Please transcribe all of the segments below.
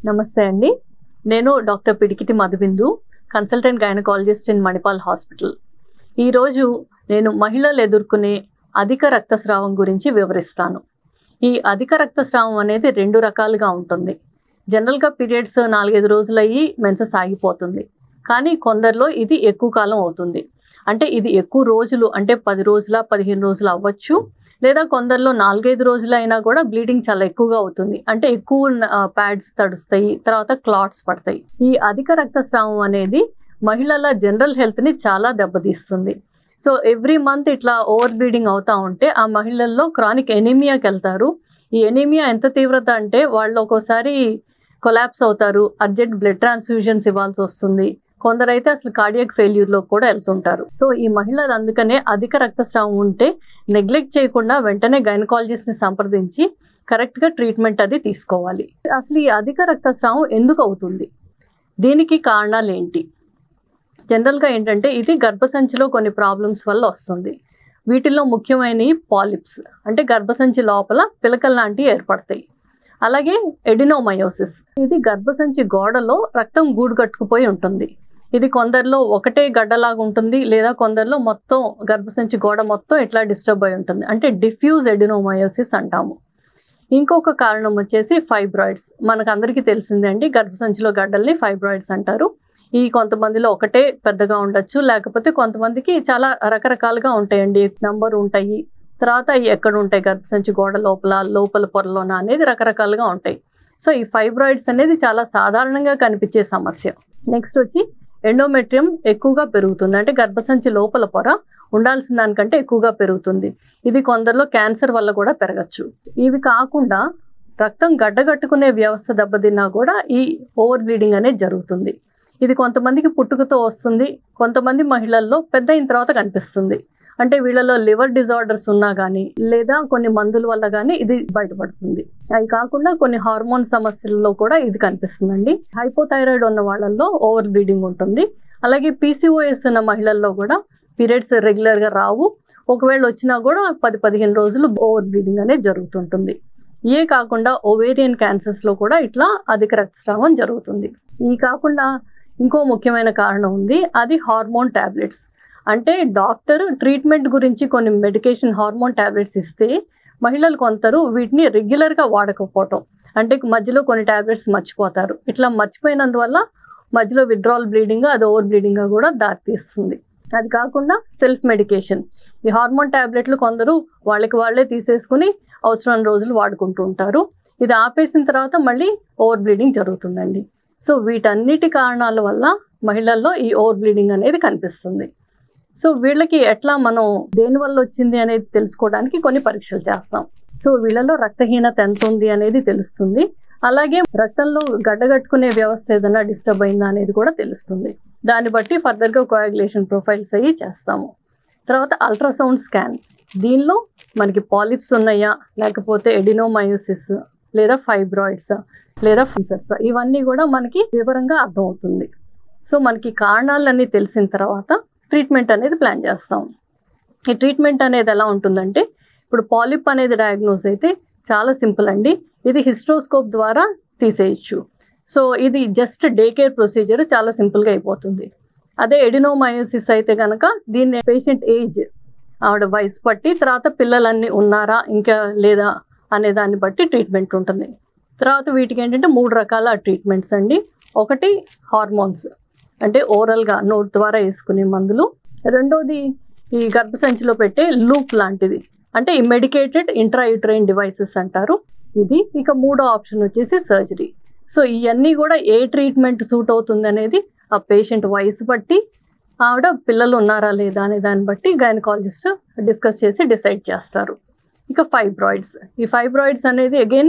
నమస్తే అండి నేను doctor Pidikiti Madhubindu consultant gynaecologist in Manipal hospital ఈరోజు నేను మహిళలు ఎదుర్కొనే అధిక రక్తస్రావం గురించి వివరిస్తాను ఈ అధిక రక్తస్రావం అనేది రెండు రకాలుగా ఉంటుంది జనరల్గా పీరియడ్స్ నాలుగైదు రోజులు అయ్యి మెన్సెస్ ఆగిపోతుంది కానీ కొందరిలో ఇది ఎక్కువ కాలం అవుతుంది అంటే ఇది ఎక్కువ రోజులు అంటే పది రోజుల పదిహేను రోజులు అవ్వచ్చు లేదా కొందరిలో నాలుగైదు రోజులు అయినా కూడా బ్లీడింగ్ చాలా ఎక్కువగా అవుతుంది అంటే ఎక్కువ ప్యాడ్స్ తడుస్తాయి తర్వాత క్లాట్స్ పడతాయి ఈ అధిక రక్తస్రావం అనేది మహిళల జనరల్ హెల్త్ని చాలా దెబ్బతీస్తుంది సో ఎవ్రీ మంత్ ఇట్లా ఓవర్ బ్లీడింగ్ అవుతా ఉంటే ఆ మహిళల్లో క్రానిక్ ఎనీమియాకి వెళ్తారు ఈ ఎనీమియా ఎంత తీవ్రత అంటే వాళ్ళు ఒక్కోసారి కొలాప్స్ అవుతారు అర్జెంట్ బ్లడ్ ట్రాన్స్ఫ్యూజన్స్ ఇవ్వాల్సి వస్తుంది కొందరైతే అసలు కార్డియక్ ఫెయిల్యూర్లో కూడా వెళ్తుంటారు సో ఈ మహిళలు అందుకనే అధిక రక్తస్రావం ఉంటే నెగ్లెక్ట్ చేయకుండా వెంటనే గైనకాలజిస్ట్ని సంప్రదించి కరెక్ట్గా ట్రీట్మెంట్ అది తీసుకోవాలి అసలు ఈ అధిక రక్తస్రావం ఎందుకు అవుతుంది దీనికి కారణాలు ఏంటి జనరల్గా ఏంటంటే ఇది గర్భసంచిలో కొన్ని ప్రాబ్లమ్స్ వల్ల వస్తుంది వీటిల్లో ముఖ్యమైనవి పాలిప్స్ అంటే గర్భసంచి లోపల పిలకలు లాంటివి ఏర్పడతాయి అలాగే ఎడినోమయోసిస్ ఇది గర్భసంచి గోడలో రక్తం గూడు కట్టుకుపోయి ఉంటుంది ఇది కొందరిలో ఒకటే గడ్డలాగా ఉంటుంది లేదా కొందరిలో మొత్తం గర్భసంచి గోడ మొత్తం ఇట్లా డిస్టర్బ్ అయి ఉంటుంది అంటే డిఫ్యూజ్ ఎడినోమయోసిస్ అంటాము ఇంకొక కారణం వచ్చేసి ఫైబ్రాయిడ్స్ మనకు అందరికీ తెలిసిందే అండి గర్భసంచిలో గడ్డల్ని ఫైబ్రాయిడ్స్ అంటారు ఈ కొంతమందిలో ఒకటే పెద్దగా ఉండొచ్చు లేకపోతే కొంతమందికి చాలా రకరకాలుగా ఉంటాయండి నంబర్ ఉంటాయి తర్వాత అవి ఎక్కడ ఉంటాయి గర్భసంచి గోడ లోపల లోపల పొరలోన అనేది రకరకాలుగా ఉంటాయి సో ఈ ఫైబ్రాయిడ్స్ అనేది చాలా సాధారణంగా కనిపించే సమస్య నెక్స్ట్ వచ్చి ఎండోమెట్రియం ఎక్కువగా పెరుగుతుంది అంటే గర్భసంచి లోపల పొర ఉండాల్సిన దానికంటే ఎక్కువగా పెరుగుతుంది ఇది కొందరిలో క్యాన్సర్ వల్ల కూడా పెరగచ్చు ఇవి కాకుండా రక్తం గడ్డగట్టుకునే వ్యవస్థ దెబ్బతిన్నా కూడా ఈ ఓవర్ బ్లీడింగ్ అనేది జరుగుతుంది ఇది కొంతమందికి పుట్టుకతో వస్తుంది కొంతమంది మహిళల్లో పెద్ద అయిన తర్వాత కనిపిస్తుంది అంటే వీళ్ళలో లివర్ డిజార్డర్స్ ఉన్నా కానీ లేదా కొన్ని మందుల వల్ల కానీ ఇది బయటపడుతుంది అవి కాకుండా కొన్ని హార్మోన్ సమస్యల్లో కూడా ఇది కనిపిస్తుందండి హైపోథైరాయిడ్ ఉన్న వాళ్ళల్లో ఓవర్ బ్లీడింగ్ ఉంటుంది అలాగే పీసీఓఎస్ ఉన్న మహిళల్లో కూడా పీరియడ్స్ రెగ్యులర్గా రావు ఒకవేళ వచ్చినా కూడా పది పదిహేను రోజులు ఓవర్ బ్లీడింగ్ అనేది జరుగుతుంటుంది ఏ కాకుండా ఓవేరియన్ క్యాన్సర్స్లో కూడా ఇట్లా అధిక రక్తస్రావం జరుగుతుంది ఈ కాకుండా ఇంకో ముఖ్యమైన కారణం ఉంది అది హార్మోన్ ట్యాబ్లెట్స్ అంటే డాక్టర్ ట్రీట్మెంట్ గురించి కొన్ని మెడికేషన్ హార్మోన్ ట్యాబ్లెట్స్ ఇస్తే మహిళలు కొందరు వీటిని రెగ్యులర్గా వాడకపోవటం అంటే మధ్యలో కొన్ని ట్యాబ్లెట్స్ మర్చిపోతారు ఇట్లా మర్చిపోయినందువల్ల మధ్యలో విత్డ్రాల్ బ్లీడింగ్ అది ఓవర్ బ్లీడింగ్గా కూడా దారితీస్తుంది అది కాకుండా సెల్ఫ్ మెడికేషన్ ఈ హార్మోన్ ట్యాబ్లెట్లు కొందరు వాళ్ళకి వాళ్ళే తీసేసుకుని అవసరం రోజులు వాడుకుంటూ ఉంటారు ఇది ఆపేసిన తర్వాత మళ్ళీ ఓవర్ బ్లీడింగ్ జరుగుతుందండి సో వీటన్నిటి కారణాల వల్ల మహిళల్లో ఈ ఓవర్ బ్లీడింగ్ అనేది కనిపిస్తుంది సో వీళ్ళకి ఎట్లా మనం దేని వల్ల వచ్చింది అనేది తెలుసుకోవడానికి కొన్ని పరీక్షలు చేస్తాం సో వీళ్ళలో రక్తహీనత ఎంత ఉంది అనేది తెలుస్తుంది అలాగే రక్తంలో గడ్డగట్టుకునే వ్యవస్థ ఏదైనా డిస్టర్బ్ అయిందా అనేది కూడా తెలుస్తుంది దాన్ని బట్టి ఫర్దర్గా కోయాగులేషన్ ప్రొఫైల్స్ అయ్యి చేస్తాము తర్వాత అల్ట్రాసౌండ్ స్కాన్ దీనిలో మనకి పాలిప్స్ ఉన్నాయా లేకపోతే ఎడినోమయోసిస్ లేదా ఫైబ్రాయిడ్స్ లేదా ఫిసర్స్ ఇవన్నీ కూడా మనకి వివరంగా అర్థమవుతుంది సో మనకి కారణాలన్నీ తెలిసిన తర్వాత ట్రీట్మెంట్ అనేది ప్లాన్ చేస్తాం ఈ ట్రీట్మెంట్ అనేది ఎలా ఉంటుందంటే ఇప్పుడు పాలిప్ అనేది డయాగ్నోస్ అయితే చాలా సింపుల్ అండి ఇది హిస్ట్రోస్కోప్ ద్వారా తీసేయచ్చు సో ఇది జస్ట్ డే కేర్ ప్రొసీజర్ చాలా సింపుల్గా అయిపోతుంది అదే ఎడినోమయోసిస్ అయితే కనుక దీన్ని పేషెంట్ ఏజ్ ఆవిడ వయసు బట్టి తర్వాత పిల్లలన్నీ ఉన్నారా ఇంకా లేదా అనే దాన్ని బట్టి ట్రీట్మెంట్ ఉంటుంది తర్వాత వీటికి ఏంటంటే మూడు రకాల ట్రీట్మెంట్స్ అండి ఒకటి హార్మోన్స్ అంటే ఓరల్గా నోట్ ద్వారా వేసుకునే మందులు రెండోది ఈ గర్భసంచిలో పెట్టే లూప్ లాంటిది అంటే ఈ మెడికేటెడ్ ఇంట్రాయూట్రైన్ డివైసెస్ అంటారు ఇది ఇక మూడో ఆప్షన్ వచ్చేసి సర్జరీ సో ఇవన్నీ కూడా ఏ ట్రీట్మెంట్ సూట్ అవుతుంది అనేది ఆ పేషెంట్ వయసు బట్టి ఆవిడ పిల్లలు ఉన్నారా లేదా అనే దాన్ని బట్టి గైనకాలజిస్ట్ డిస్కస్ చేసి డిసైడ్ చేస్తారు ఇక ఫైబ్రాయిడ్స్ ఈ ఫైబ్రాయిడ్స్ అనేది అగైన్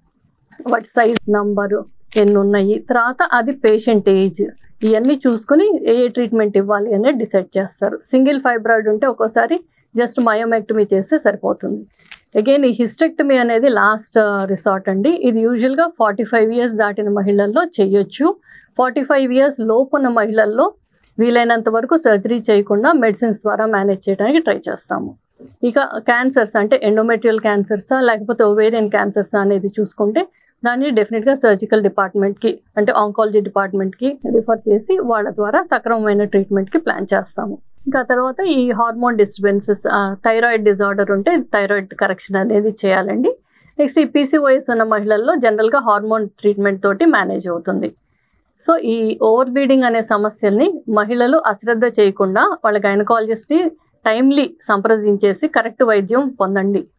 వాటి సైజ్ నంబరు ఎన్ని ఉన్నాయి తర్వాత అది పేషెంట్ ఏజ్ ఇవన్నీ చూసుకుని ఏ ఏ ట్రీట్మెంట్ ఇవ్వాలి అనేది డిసైడ్ చేస్తారు సింగిల్ ఫైబ్రాయిడ్ ఉంటే ఒక్కోసారి జస్ట్ మయోమెక్టమీ చేస్తే సరిపోతుంది అగైన్ ఈ హిస్టెక్టమీ అనేది లాస్ట్ రిసార్ట్ అండి ఇది యూజువల్గా ఫార్టీ ఫైవ్ ఇయర్స్ దాటిన మహిళల్లో చేయొచ్చు ఫార్టీ ఫైవ్ ఇయర్స్ లోపున్న మహిళల్లో వీలైనంత వరకు సర్జరీ చేయకుండా మెడిసిన్స్ ద్వారా మేనేజ్ చేయడానికి ట్రై చేస్తాము ఇక క్యాన్సర్స్ అంటే ఎండోమెట్రియల్ క్యాన్సర్సా లేకపోతే ఓవేరియన్ క్యాన్సర్సా అనేది చూసుకుంటే దాన్ని డెఫినెట్గా సర్జికల్ డిపార్ట్మెంట్కి అంటే ఆంకాలజీ డిపార్ట్మెంట్కి రిఫర్ చేసి వాళ్ళ ద్వారా సక్రమమైన ట్రీట్మెంట్కి ప్లాన్ చేస్తాము ఇంకా తర్వాత ఈ హార్మోన్ డిస్టర్బెన్సెస్ థైరాయిడ్ డిజార్డర్ ఉంటే థైరాయిడ్ కరెక్షన్ అనేది చేయాలండి నెక్స్ట్ ఈ పీసీఓఎస్ ఉన్న మహిళల్లో జనరల్గా హార్మోన్ ట్రీట్మెంట్ తోటి మేనేజ్ అవుతుంది సో ఈ ఓవర్ బ్లీడింగ్ అనే సమస్యల్ని మహిళలు అశ్రద్ధ చేయకుండా వాళ్ళ గైనకాలజిస్ట్ని టైమ్లీ సంప్రదించేసి కరెక్ట్ వైద్యం పొందండి